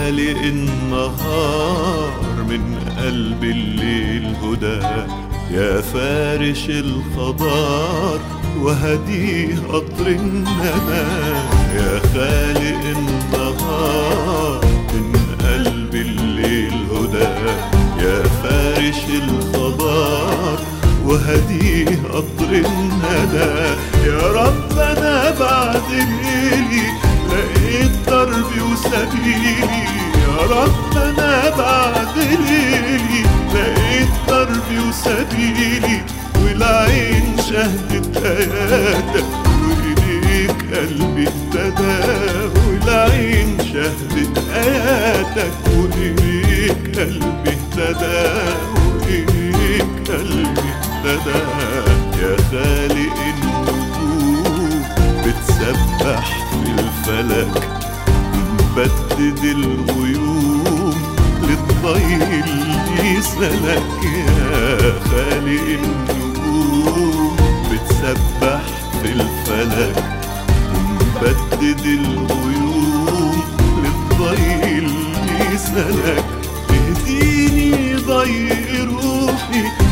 خالق النهار من قلب الليل هدى يا فارش الخضار وهديه قطر الندى يا خالق النهار من قلب الليل هدى يا فارش الخضار وهديه قطر الندى يا رب انا بعد ليلي لقيت دربي وسبيلي يا رب انا بعد ليلي لقيت دربي وسبيلي والعين شهدت اياتك واليك قلبي اهتدى والعين شهدت اياتك واليك قلبي اهتدى واليك قلبي اهتدى يا خالق النجوم بتسبح في الفلك بتبدد الغيوم للطير اللي سلك يا خالق النجوم بتسبح في الفلك ومبدد الغيوم للطير اللي سلك اهديني ضي روحي